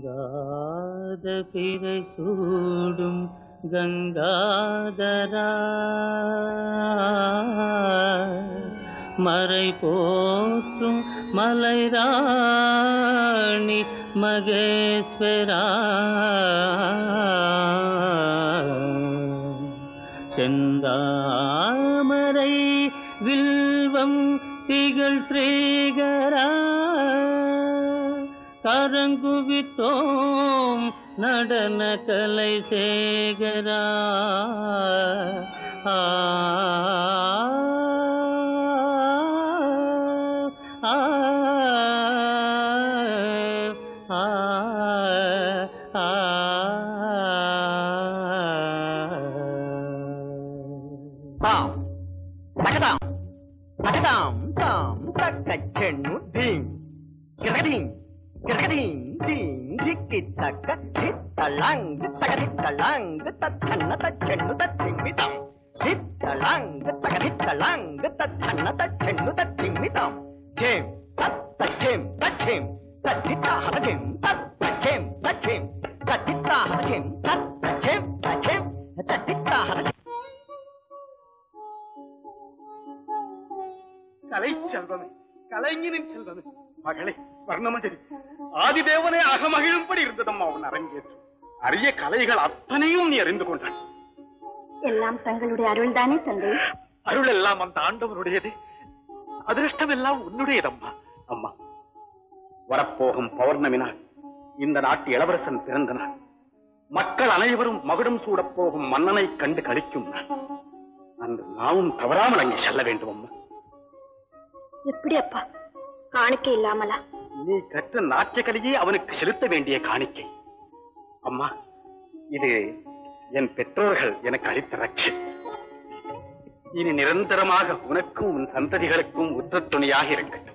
பொங்காத பிறை சூடும் கங்காதரா மறை போற்றும் மலைராணி மகேஸ்வரா செந்தாமரை வில்வம் திகழ் ஸ்ரீகரா கரங்குவித்தோம் நடன கலை சேகரா ஆ ஆ, ஆ, ஆ, தாம் தகதாம் தகதாம் தாம் தக்க செண்ணு தீம் கிரகதீம் கிரகதீம் தீம் திக்கி தக்க தித்தளாங்கு தகதித்தளாங்கு தத்தன்ன தச்செண்ணு தத்திமிதாம் தித்தளாங்கு தகதித்தளாங்கு தத்தன்ன தச்செண்ணு தத்திமிதாம் ஜேம் தத்த ஜேம் தச்சேம் தத்தித்தா ஹதஜேம் தத்த ஜேம் தச்சேம் தத்தித்தா ஹதஜேம் தத்த ஜேம் தச்சேம் தத்தித்தா ஹதஜேம் கலை செல்வமே கலைஞனின் செல்வமே மகளே வர்ணமஞ்சரி ஆதிதேவனே அகமகிழும்படி இருந்ததம்மா உன் அரங்கேற்றம் அரிய கலைகள் அத்தனையும் நீ அறிந்து கொண்டான் எல்லாம் தங்களுடைய அருள்தானே தந்தை அருள் எல்லாம் அந்த ஆண்டவனுடையது அதிர்ஷ்டம் எல்லாம் உன்னுடையதம்மா அம்மா வரப்போகும் பௌர்ணமி நாள் இந்த நாட்டு இளவரசன் பிறந்த நாள் மக்கள் அனைவரும் மகுடம் சூடப் போகும் மன்னனை கண்டு கழிக்கும் நாள் அன்று நாமும் தவறாமல் அங்கே செல்ல வேண்டும் அம்மா எப்படி அப்பா காணிக்கை இல்லாமலா நீ கற்ற நாட்டியக்கலையே அவனுக்கு செலுத்த வேண்டிய காணிக்கை அம்மா இது என் பெற்றோர்கள் எனக்கு அளித்த ரட்சை இனி நிரந்தரமாக உனக்கும் உன் சந்ததிகளுக்கும் உற்ற துணையாக இருக்கட்டும்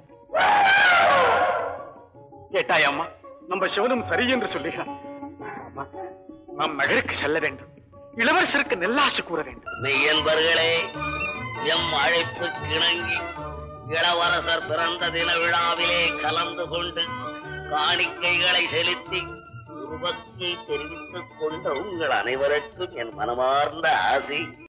கேட்டாய் அம்மா நம்ம சிவனும் சரி என்று சொல்லுகிறார் அம்மா நாம் நகருக்கு செல்ல வேண்டும் இளவரசருக்கு நெல்லாசு கூற வேண்டும் மெய்யன்பர்களே எம் அழைப்பு கிணங்கி இளவரசர் பிறந்த தின விழாவிலே கலந்து கொண்டு காணிக்கைகளை செலுத்தி உருவத்தை தெரிவித்துக் கொண்ட உங்கள் அனைவருக்கும் என் மனமார்ந்த ஆசை